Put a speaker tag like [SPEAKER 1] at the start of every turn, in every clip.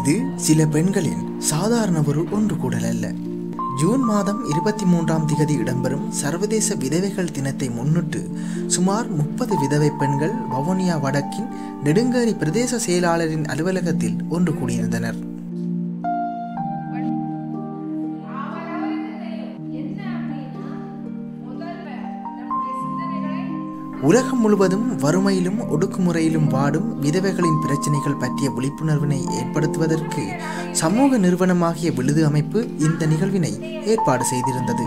[SPEAKER 1] இது சில பெண்களின் சாதாரண ஒரு ஒன்று கூடல் அல்ல ஜூன் மாதம் இருபத்தி மூன்றாம் திகதி இடம்பெறும் சர்வதேச விதவைகள் தினத்தை முன்னிட்டு சுமார் முப்பது விதவை பெண்கள் வவுனியா வடக்கின் நெடுங்கேரி பிரதேச செயலாளரின் அலுவலகத்தில் ஒன்று கூடியிருந்தனர் உலகம் முழுவதும் வறுமையிலும் ஒடுக்குமுறையிலும் வாடும் விதவைகளின் பிரச்சனைகள் பற்றிய விழிப்புணர்வினை ஏற்படுத்துவதற்கு சமூக நிறுவனமாகிய விழுது அமைப்பு இந்த நிகழ்வினை ஏற்பாடு செய்திருந்தது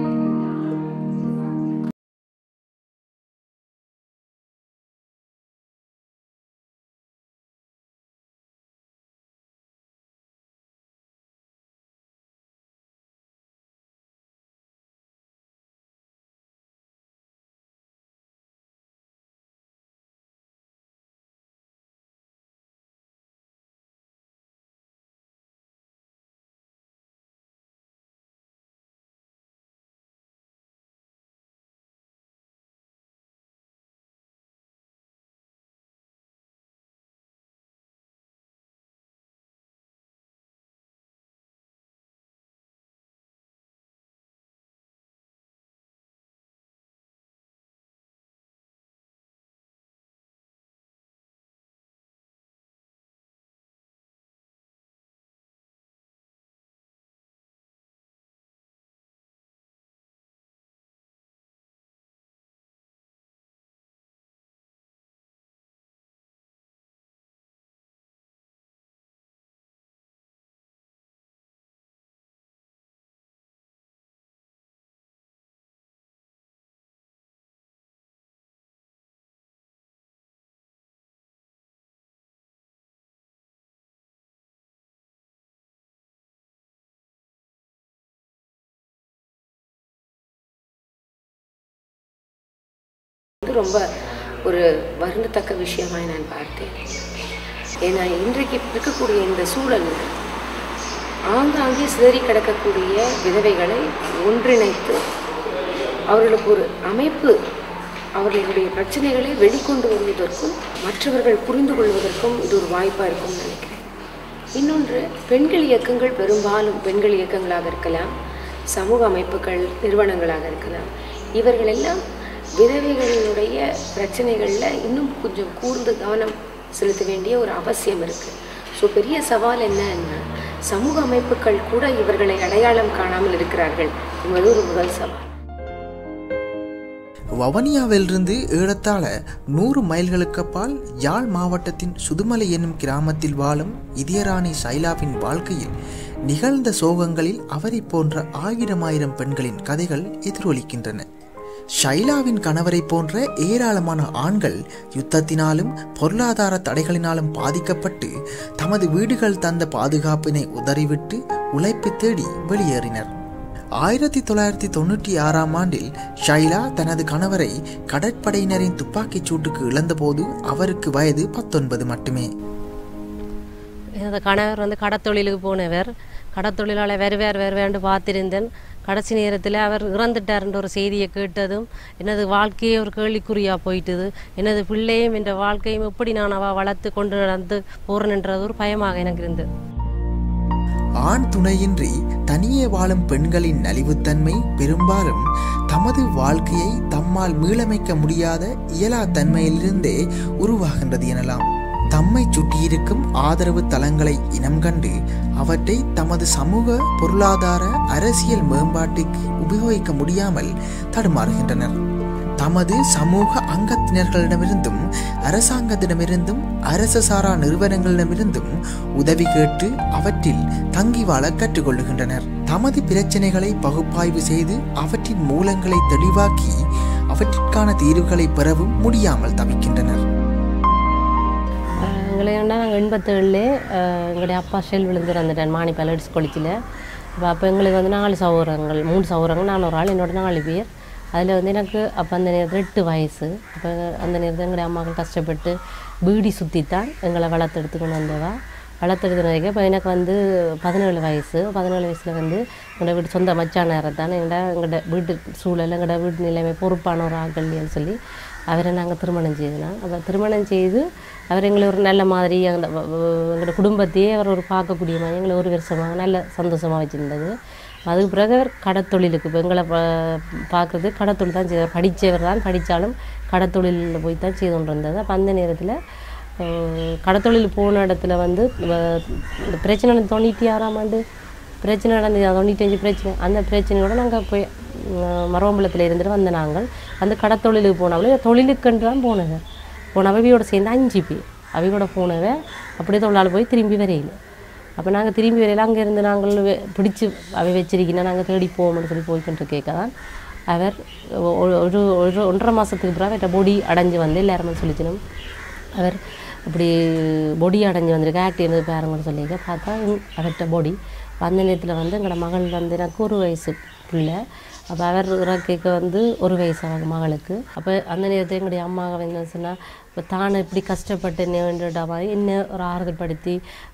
[SPEAKER 2] வந்து ரொம்ப ஒரு வருந்தத்தக்க விஷயமாய் நான் பார்த்தேன் ஏன்னா இன்றைக்கு இருக்கக்கூடிய இந்த சூழலில் ஆங்காங்கே சிதறி கிடக்கக்கூடிய விதவைகளை ஒன்றிணைத்து அவர்களுக்கு ஒரு அமைப்பு அவர்களுடைய பிரச்சனைகளை வெளிக்கொண்டு வருவதற்கும் மற்றவர்கள் புரிந்து கொள்வதற்கும் இது ஒரு வாய்ப்பாக இருக்கும்னு நினைக்கிறேன் இன்னொன்று பெண்கள் இயக்கங்கள் பெரும்பாலும் பெண்கள் இயக்கங்களாக இருக்கலாம் சமூக அமைப்புகள் நிறுவனங்களாக இருக்கலாம் இவர்கள் எல்லாம் விதவைகளினுடைய பிரச்சனைகளில் இன்னும் கொஞ்சம் கூர்ந்து கவனம் செலுத்த வேண்டிய ஒரு அவசியம் இருக்குது ஸோ பெரிய சவால் என்னன்னா சமூக அமைப்புகள் கூட இவர்களை அடையாளம் காணாமல் இருக்கிறார்கள் என்பது ஒரு முதல் சவால்
[SPEAKER 1] வவனியாவிலிருந்து ஏறத்தாழ நூறு மைல்களுக்கு அப்பால் யாழ் மாவட்டத்தின் சுதுமலை என்னும் கிராமத்தில் வாழும் இதயராணி சைலாவின் வாழ்க்கையில் நிகழ்ந்த சோகங்களில் அவரை போன்ற ஆயிரம் ஆயிரம் பெண்களின் கதைகள் எதிரொலிக்கின்றன ஷைலாவின் கணவரை போன்ற ஏராளமான ஆண்கள் யுத்தத்தினாலும் பொருளாதார தடைகளினாலும் பாதிக்கப்பட்டு தமது வீடுகள் தந்த பாதுகாப்பினை உதறிவிட்டு உழைப்பு தேடி வெளியேறினர் ஆயிரத்தி தொள்ளாயிரத்தி தொண்ணூற்றி ஆறாம் ஆண்டில் ஷைலா தனது கணவரை கடற்படையினரின் துப்பாக்கிச் சூட்டுக்கு இழந்தபோது அவருக்கு வயது பத்தொன்பது மட்டுமே
[SPEAKER 3] எனது கணவர் வந்து கடத்தொழிலுக்கு போனவர் கடத்தொழிலாளை வருவார் வருவார்னு பார்த்திருந்தேன் கடைசி நேரத்தில் அவர் இறந்துட்டார்ன்ற ஒரு செய்தியை கேட்டதும் எனது வாழ்க்கையே ஒரு கேள்விக்குறியாக போயிட்டுது எனது பிள்ளையும் என்ற வாழ்க்கையும் எப்படி நான் அவ வளர்த்து கொண்டு நடந்து போகிறேன்ன்றது ஒரு பயமாக எனக்கு இருந்தது
[SPEAKER 1] ஆண் துணையின்றி தனியே வாழும் பெண்களின் நலிவுத்தன்மை பெரும்பாலும் தமது வாழ்க்கையை தம்மால் மீளமைக்க முடியாத இயலா தன்மையிலிருந்தே உருவாகின்றது எனலாம் தம்மை சுற்றியிருக்கும் ஆதரவு தளங்களை இனம் கண்டு அவற்றை தமது சமூக பொருளாதார அரசியல் மேம்பாட்டுக்கு உபயோகிக்க முடியாமல் தடுமாறுகின்றனர் தமது சமூக அங்கத்தினர்களிடமிருந்தும் அரசாங்கத்திடமிருந்தும் அரசு சாரா நிறுவனங்களிடமிருந்தும் உதவி கேட்டு அவற்றில் தங்கி வாழ கற்றுக்கொள்ளுகின்றனர் தமது பிரச்சனைகளை பகுப்பாய்வு செய்து அவற்றின் மூலங்களை தெளிவாக்கி அவற்றிற்கான தீர்வுகளை பெறவும் முடியாமல் தவிக்கின்றனர்
[SPEAKER 3] எங்களை நாங்கள் எண்பத்தேழுலே எங்களுடைய அப்பா ஷெல் விழுந்து இறந்துட்டேன் மாணி பலட்ஸ் கொளிச்சில் இப்போ அப்போ எங்களுக்கு வந்து நாலு சௌரங்கள் மூணு சௌரங்கள் நான் ஒரு ஆள் என்னோட நாலு பேர் அதில் வந்து எனக்கு அப்போ அந்த நேரத்தில் எட்டு வயசு அப்போ அந்த நேரத்தில் எங்களுடைய அம்மாக்கள் கஷ்டப்பட்டு பீடி சுற்றித்தான் எங்களை வளர்த்து எடுத்துக்கொண்டு வந்தவா வளர்த்துறதுனாக்க இப்போ எனக்கு வந்து பதினேழு வயசு பதினேழு வயசில் வந்து எங்களோட வீட்டு சொந்த மச்சானாரை தான் எங்கள்ட எங்களோட வீட்டு சூழல் எங்களோட வீட்டு நிலைமை பொறுப்பான ஒரு ஆக்கள்னு சொல்லி அவரை நாங்கள் திருமணம் செய்தோம் அப்போ திருமணம் செய்து அவர் எங்களை ஒரு நல்ல மாதிரி அந்த வ- வ- எங்களோட குடும்பத்தையே அவர் ஒரு பார்க்கக்கூடிய மாதிரி எங்களை ஒரு வருஷமாக நல்ல சந்தோஷமாக வச்சுருந்தது அதுக்கு பிறகு அவர் கடத்தொழிலுக்கு இப்போ எங்களை பா- பார்க்குறது கடத்தொழில் தான் செய்தார் படித்தவர் தான் படித்தாலும் கடத்தொழிலில் போய் தான் செய்து கொண்டு இருந்தது அப்போ அந்த நேரத்தில் கடத்தொழில் போன இடத்துல வந்து வ- இந்த பிரச்சனை நடந்து தொண்ணூற்றி ஆறாம் ஆண்டு பிரச்சனை நடந்தது தொண்ணூத்தஞ்சு பிரச்சனை அந்த பிரச்சனையோட நாங்கள் போய் மரவம்பலத்தில் இருந்துட்டு வந்த நாங்கள் அந்த கடத்தொழிலுக்கு போனவளே தொழிலுக்கென்று தான் போனவ போன அவையோட சேர்ந்து அஞ்சு பேர் அவையோட போனவ அப்படியே தொழிலாளி போய் திரும்பி வரையில அப்போ நாங்கள் திரும்பி வரையில அங்கே இருந்து நாங்கள் வெ- பிடிச்சு அவை வச்சிருக்கீங்கன்னா நாங்கள் தேடி போவோம்னு சொல்லி போய்கிட்டு கேட்க தான் அவர் ஒ- ஒரு ஒரு ஒன்றரை மாதத்துக்கு பிறகு அவர்கிட்ட பொடி அடைஞ்சு வந்து எல்லாருமே சொல்லிச்சினோம் அவர் இப்படி பொடி அடைஞ்சு வந்திருக்கு ஆக்டி இருந்தது பாருங்கன்னு சொல்லிக்க பார்த்தா இங்க அவர்கிட்ட பொடி அந்த நேரத்தில் வந்து எங்களோட மகள் வந்து எனக்கு ஒரு வயசு பிள்ளை அப்போ அவர் இறக்கைக்க வந்து ஒரு வயசு அவங்க மகளுக்கு அப்போ அந்த நேரத்தில் எங்களுடைய அம்மா என்ன சொன்னால் இப்போ தான் இப்படி கஷ்டப்பட்டு வேண்டுட மாதிரி என்ன ஒரு ஆறுதல் படுத்தி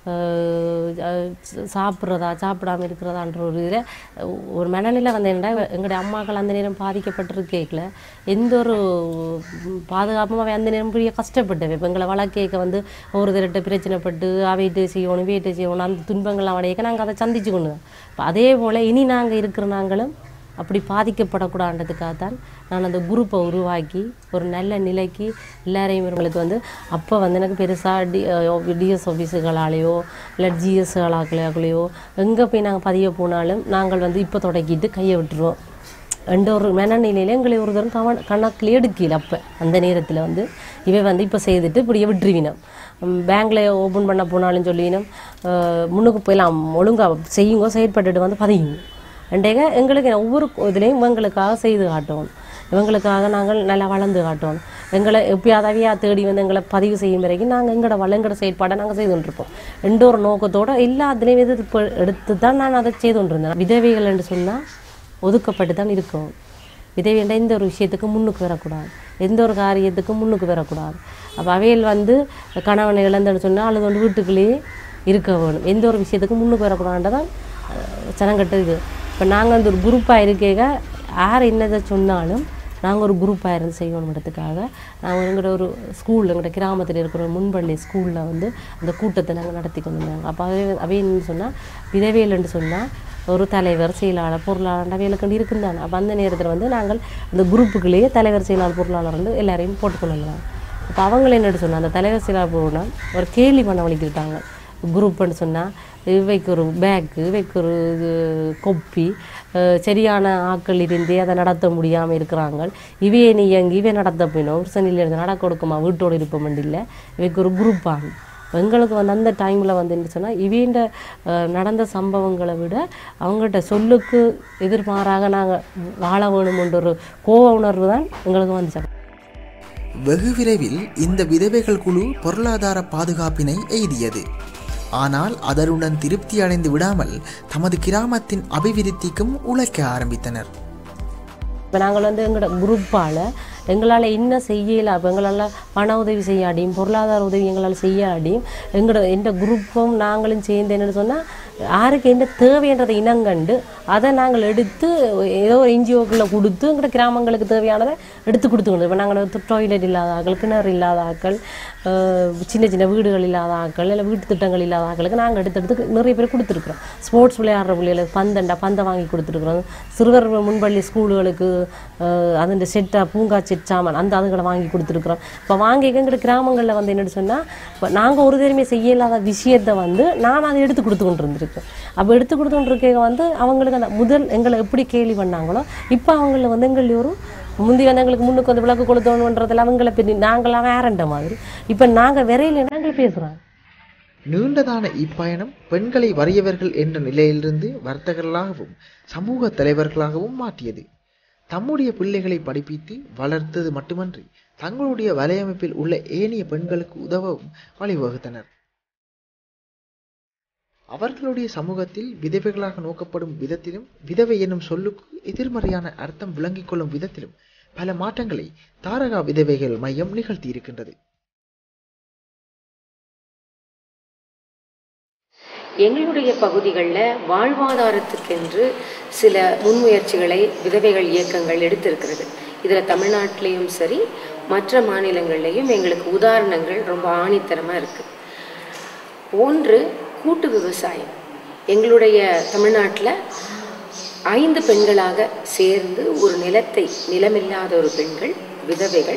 [SPEAKER 3] ஆஹ் அஹ் சாப்பிட்றதா சாப்பிடாம இருக்கிறதான்ற ஒரு இதில் ஒரு மனநிலை வந்து என்னடா எங்களுடைய அம்மாக்கள் அந்த நேரம் பாதிக்கப்பட்டிருக்கேக்கல எந்த ஒரு பாதுகாப்பும் அந்த நேரம் பெரிய கஷ்டப்பட்டவை இப்போ எங்களை வளர்க்கேக்க வந்து ஒரு திரட்ட பிரச்சனைப்பட்டு அவைட்டு செய்யணும் வீட்டை செய்யணும் அந்த துன்பங்கள்லாம் அடையக்க நாங்கள் அதை சந்திச்சு கொண்டு தான் இப்போ அதே போல் இனி நாங்கள் இருக்கிற நாங்களும் அப்படி பாதிக்கப்படக்கூடாதுன்றதுக்காக தான் நான் அந்த குரூப்பை உருவாக்கி ஒரு நல்ல நிலைக்கு எல்லாரையும் இவங்களுக்கு வந்து அப்போ வந்து எனக்கு பெருசாக டி டிஎஸ் ஆஃபீஸுகளாலேயோ இல்லை ஜிஎஸ்களாக்களையோ எங்கே போய் நாங்கள் பதிய போனாலும் நாங்கள் வந்து இப்போ தொடக்கிட்டு கையை விட்டுருவோம் எந்த ஒரு மனநிலையில் எங்களை ஒரு தரம் கவன கணக்கில் எடுக்கல அப்போ அந்த நேரத்தில் வந்து இவை வந்து இப்போ செய்துட்டு இப்படியே விட்டுருவினோம் பேங்க்கில் ஓப்பன் பண்ண போனாலும் சொல்லினோம் அஹ் முன்னுக்கு போயலாம் ஒழுங்காக செய்யுங்க செயற்பட்டுட்டு வந்து பதியுங்க ரெண்டேக எங்களுக்கு ஒவ்வொரு இதுலேயும் இவங்களுக்காக செய்து காட்டணும் இவங்களுக்காக நாங்கள் நல்லா வளர்ந்து காட்டணும் எங்களை எப்பயாவதாவியா தேடி வந்து எங்களை பதிவு செய்யும் வரைக்கும் நாங்கள் எங்களோட வளங்கட செயற்பாடை நாங்கள் செய்து கொண்டிருப்போம் எந்த ஒரு நோக்கத்தோட எல்லாத்துலேயும் இது இப்போ எடுத்து தான் நான் அதை செய்து கொண்டிருந்தேன் விதவைகள் என்று சொன்னால் ஒதுக்கப்பட்டு தான் இருக்கும் விதவை என்ற எந்த ஒரு விஷயத்துக்கு முன்னுக்கு வரக்கூடாது எந்த ஒரு காரியத்துக்கும் முன்னுக்கு வரக்கூடாது அப்போ அவையில் வந்து கணவனை இழந்தன்னு சொன்னால் அல்லது வந்து வீட்டுக்குள்ளேயே இருக்க வேணும் எந்த ஒரு விஷயத்துக்கும் முன்னுக்கு வரக்கூடாதுன்றதான் சனங்கட்ட இது இப்போ நாங்கள் வந்து ஒரு குரூப்பாக இருக்கேங்க யார் என்னதை சொன்னாலும் நாங்கள் ஒரு குரூப்பாக இருந்து செய்யணுன்றதுக்காக நாங்கள் எங்களோட ஒரு ஸ்கூலில் எங்களோட கிராமத்தில் இருக்கிற ஒரு முன்பள்ளி ஸ்கூலில் வந்து அந்த கூட்டத்தை நாங்கள் நடத்தி கொண்டு வந்தாங்க அப்போ அவை அவை என்னன்னு சொன்னால் விதவியல்னு சொன்னால் ஒரு தலைவர் செயலாளர் பொருளாளர் அவைகளுக்கு இருக்குந்தானே அப்போ அந்த நேரத்தில் வந்து நாங்கள் அந்த குரூப்புக்குள்ளேயே தலைவர் செயலாளர் பொருளாளர் வந்து எல்லாரையும் போட்டுக்கொண்டு வந்தாங்க அப்போ அவங்கள என்ன சொன்னா அந்த தலைவர் செயலாளர் போனால் ஒரு கேலி பண்ண வலிக்கிட்டாங்க குரூப்னு சொன்னால் இவைக்கு ஒரு பேக்கு இவைக்கு ஒரு இது கொப்பி அஹ் சரியான ஆட்கள் இருந்து அதை நடத்த முடியாமல் இருக்கிறாங்க இவையே நீ இயங்கி இவை நடத்த போயினோம் ஒரு சனியில் இருந்து நடக்க கொடுக்குமா வீட்டோடு இருப்போம் இல்லை இவைக்கு ஒரு குரூப்பாக எங்களுக்கு வந்து அந்த டைமில் வந்து என்ன சொன்னால் இவீண்ட அஹ், நடந்த சம்பவங்களை விட அவங்கள்ட்ட சொல்லுக்கு எதிர்மாறாக நாங்கள் வாழ வேணுமென்ற ஒரு கோவ உணர்வு தான் எங்களுக்கு வந்துச்சு
[SPEAKER 1] வெகு விரைவில் இந்த விதவைகள் குழு பொருளாதார பாதுகாப்பினை எய்தியது ஆனால் அதனுடன் திருப்தி அடைந்து விடாமல் தமது கிராமத்தின் அபிவிருத்திக்கும் உழைக்க ஆரம்பித்தனர்
[SPEAKER 3] இப்போ நாங்கள் வந்து எங்களோட குரூப்பால் எங்களால் என்ன செய்யல அப்போ எங்களால் பண உதவி செய்யாடியும் பொருளாதார உதவி எங்களால் செய்யாடியும் எங்களோட எந்த குரூப்பும் நாங்களும் சேர்ந்து என்னன்னு சொன்னால் யாருக்கு என்ன தேவைன்றதை இனங்கண்டு அதை நாங்கள் எடுத்து ஏதோ ஒரு என்ஜிஓக்குள்ளே கொடுத்து எங்களோட கிராமங்களுக்கு தேவையானதை எடுத்து கொடுத்துக்கணும் இப்போ நாங்கள் டாய்லெட் இல்லாத ஆட்கள் கிணறு இல்லாத ஆட்கள் அஹ், சின்ன சின்ன வீடுகள் இல்லாத ஆட்கள் இல்லை வீட்டு திட்டங்கள் இல்லாத ஆட்களுக்கு நாங்கள் எடுத்து எடுத்து நிறைய பேர் கொடுத்துருக்குறோம் ஸ்போர்ட்ஸ் விளையாடுற பிள்ளைகளுக்கு பந்தண்டா பந்தை வாங்கி கொடுத்துருக்குறோம் சிறுவர் முன்பள்ளி ஸ்கூல்களுக்கு அதன் செட்டா பூங்கா செட் சாமான் அந்த அதுகளை வாங்கி கொடுத்துருக்குறோம் இப்போ வாங்கி எங்கிட்ட கிராமங்களில் வந்து என்னன்னு சொன்னால் இப்போ நாங்கள் ஒரு தெரியுமே செய்ய இல்லாத விஷயத்தை வந்து நான் அதை எடுத்து கொடுத்து கொண்டு இருந்திருக்கேன் அப்போ எடுத்து கொடுத்து கொண்டு இருக்க வந்து அவங்களுக்கு அந்த முதல் எங்களை எப்படி கேலி பண்ணாங்களோ இப்போ அவங்கள வந்து எங்கள் ஒரு முந்தி வந்து எங்களுக்கு முன்னுக்கு வந்து விளக்கு கொளுத்தணுன்றதில் அவங்கள பின்னி நாங்களாம் வேறண்ட மாதிரி இப்போ நாங்கள் விரையில நாங்கள் பேசுகிறோம்
[SPEAKER 1] நீண்டதான இப்பயணம் பெண்களை வறியவர்கள் என்ற நிலையிலிருந்து வர்த்தகர்களாகவும் சமூக தலைவர்களாகவும் மாற்றியது தம்முடைய பிள்ளைகளை படிப்பித்து வளர்த்தது மட்டுமன்றி தங்களுடைய வலையமைப்பில் உள்ள ஏனைய பெண்களுக்கு உதவவும் வழிவகுத்தனர் அவர்களுடைய சமூகத்தில் விதவைகளாக நோக்கப்படும் விதத்திலும் விதவை என்னும் சொல்லுக்கு எதிர்மறையான அர்த்தம் விளங்கிக் கொள்ளும் விதத்திலும் பல மாற்றங்களை தாரகா விதவைகள் மையம் நிகழ்த்தியிருக்கின்றது
[SPEAKER 2] எங்களுடைய பகுதிகளில் வாழ்வாதாரத்துக்கென்று சில முன்முயற்சிகளை விதவைகள் இயக்கங்கள் எடுத்திருக்கிறது இதில் தமிழ்நாட்டிலையும் சரி மற்ற மாநிலங்கள்லேயும் எங்களுக்கு உதாரணங்கள் ரொம்ப ஆணித்தரமாக இருக்குது ஒன்று கூட்டு விவசாயம் எங்களுடைய தமிழ்நாட்டில் ஐந்து பெண்களாக சேர்ந்து ஒரு நிலத்தை நிலமில்லாத ஒரு பெண்கள் விதவைகள்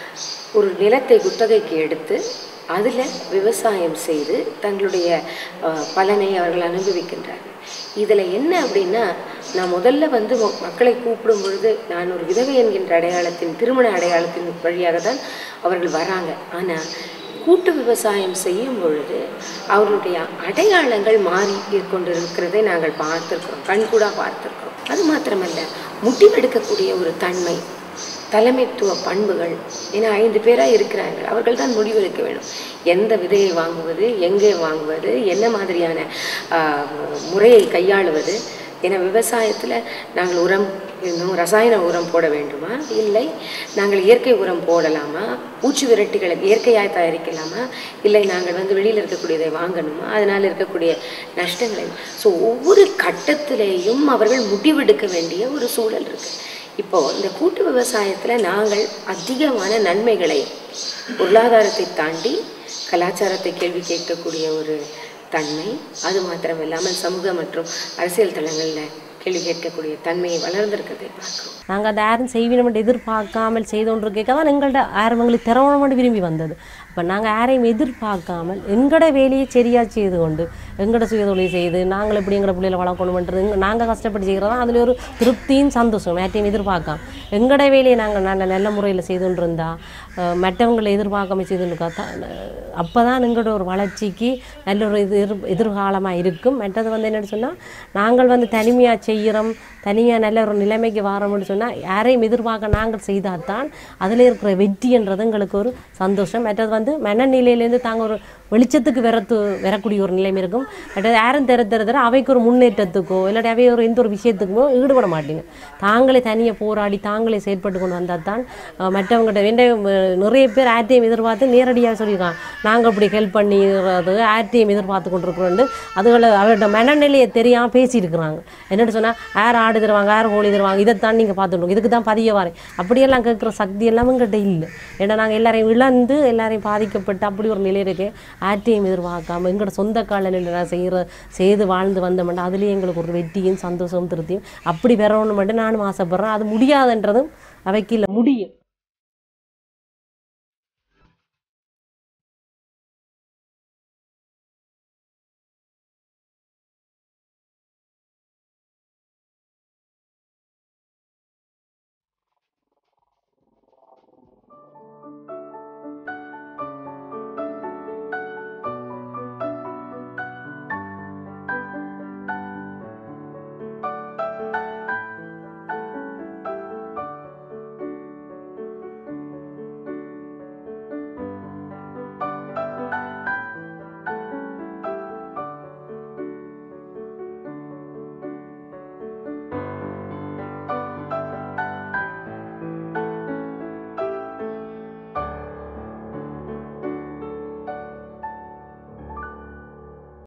[SPEAKER 2] ஒரு நிலத்தை குத்தகைக்கு எடுத்து அதில் விவசாயம் செய்து தங்களுடைய அஹ், பலனை அவர்கள் அனுபவிக்கின்றார்கள் இதில் என்ன அப்படின்னா நான் முதல்ல வந்து ம- மக்களை கூப்பிடும் பொழுது நான் ஒரு விதவை என்கின்ற அடையாளத்தின் திருமண அடையாளத்தின் வழியாக தான் அவர்கள் வராங்க ஆனால் கூட்டு விவசாயம் செய்யும் பொழுது அவர்களுடைய அடையாளங்கள் மாறி கொண்டிருக்கிறதை நாங்கள் பார்த்துருக்கிறோம் கண்கூடாக பார்த்துருக்கிறோம் அது மாத்திரமல்ல முடிவெடுக்கக்கூடிய ஒரு தன்மை தலைமைத்துவ பண்புகள் ஏன்னா ஐந்து பேராக இருக்கிறாங்க அவர்கள் தான் முடிவெடுக்க வேணும் எந்த விதையை வாங்குவது எங்கே வாங்குவது என்ன மாதிரியான ஆஹ், முறையை கையாளுவது ஏன்னா விவசாயத்தில் நாங்கள் உரம் இன்னும் ரசாயன உரம் போட வேண்டுமா இல்லை நாங்கள் இயற்கை உரம் போடலாமா பூச்சி விரட்டிகளை இயற்கையாக தயாரிக்கலாமா இல்லை நாங்கள் வந்து வெளியில் இருக்கக்கூடியதை வாங்கணுமா அதனால் இருக்கக்கூடிய நஷ்டங்களை ஸோ ஒவ்வொரு கட்டத்திலேயும் அவர்கள் முடிவெடுக்க வேண்டிய ஒரு சூழல் இருக்குது இப்போ இந்த கூட்டு விவசாயத்தில் நாங்கள் அதிகமான நன்மைகளை பொருளாதாரத்தை தாண்டி கலாச்சாரத்தை கேள்வி கேட்கக்கூடிய ஒரு தன்மை அது மாத்திரம் இல்லாமல் சமூக மற்றும் அரசியல் தளங்களில் கேள்வி கேட்கக்கூடிய தன்மையை வளர்ந்திருக்கிறதை பார்க்கிறோம்
[SPEAKER 3] நாங்கள் அதை யாரும் செய்வினமென்று எதிர்பார்க்காமல் செய்து கொண்டு கேட்க தான் எங்கள்கிட்ட யாரும் எங்களுக்கு திறவனமென்று விரும்பி வந்தது இப்போ நாங்கள் யாரையும் எதிர்பார்க்காமல் எங்களோட வேலையை சரியாக செய்து கொண்டு எங்களோட சுயதொழில் செய்து நாங்கள் எப்படி எங்களோட பிள்ளைகளை வளர்க்கணுமென்றது நாங்கள் கஷ்டப்பட்டு செய்கிறதா அதில் ஒரு திருப்தியும் சந்தோஷம் யார்ட்டையும் எதிர்பார்க்காம எங்களோட வேலையை நாங்கள் நல்ல நல்ல முறையில் செய்து கொண்டு இருந்தா அஹ், மற்றவங்களை எதிர்பார்க்காம செய்து இருக்கா அப்போ தான் எங்களோட ஒரு வளர்ச்சிக்கு நல்ல ஒரு எதிர் எதிர்காலமாக இருக்கும் மற்றது வந்து என்னென்னு சொன்னால் நாங்கள் வந்து தனிமையாக செய்கிறோம் தனியாக நல்ல ஒரு நிலைமைக்கு வரோம்னு சொன்னால் யாரையும் எதிர்பார்க்க நாங்கள் செய்தால் தான் அதில் இருக்கிற வெற்றின்றது எங்களுக்கு ஒரு சந்தோஷம் மற்றது வந்து மனநிலையிலேருந்து தாங்க ஒரு வெளிச்சத்துக்கு வரத்து வரக்கூடிய ஒரு நிலைமை இருக்கும் மற்றது யாரும் தெர தெர தெர அவைக்கு ஒரு முன்னேற்றத்துக்கோ இல்லாட்டி அவை ஒரு எந்த ஒரு விஷயத்துக்குமோ ஈடுபட மாட்டீங்க தாங்களே தனியாக போராடி தாங்களே செயற்பட்டு கொண்டு வந்தால் தான் அஹ், மற்றவங்ககிட்ட வேண்ட அஹ், நிறைய பேர் ஆர்டிஎம் எதிர்பார்த்து நேரடியாக சொல்லியிருக்காங்க நாங்கள் இப்படி ஹெல்ப் பண்ணிடுறது ஆர்டிஎம் எதிர்பார்த்து கொண்டிருக்கிறோண்டு அதுகளை அவரோட மனநிலையை தெரியாமல் பேசியிருக்கிறாங்க என்னென்னு சொன்னால் யார் ஆடு தருவாங்க யார் கோழி தருவாங்க இதைத்தான் நீங்கள் பார்த்துட்டு இதுக்கு தான் பதிய வரேன் அப்படியெல்லாம் கேட்குற சக்தி எல்லாம் எங்கிட்ட இல்லை ஏன்னா நாங்கள் எல்லாரையும் இழந்து எல்லாரையும் பாதிக்கப்பட்டு அப்படி ஒரு நிலை இருக்கு ஆர்டிஎம் எதிர்பார்க்காம எங்களோட சொந்த காலில் செய்கிற செய்து வாழ்ந்து வந்தோம்னா அதுலேயே எங்களுக்கு ஒரு வெற்றியும் சந்தோஷமும் திருப்தியும் அப்படி வரணும்னு மட்டும் நானும் ஆசைப்பட்றேன் அது முடியாதுன்றதும் அவைக்கு இல்லை முடியும்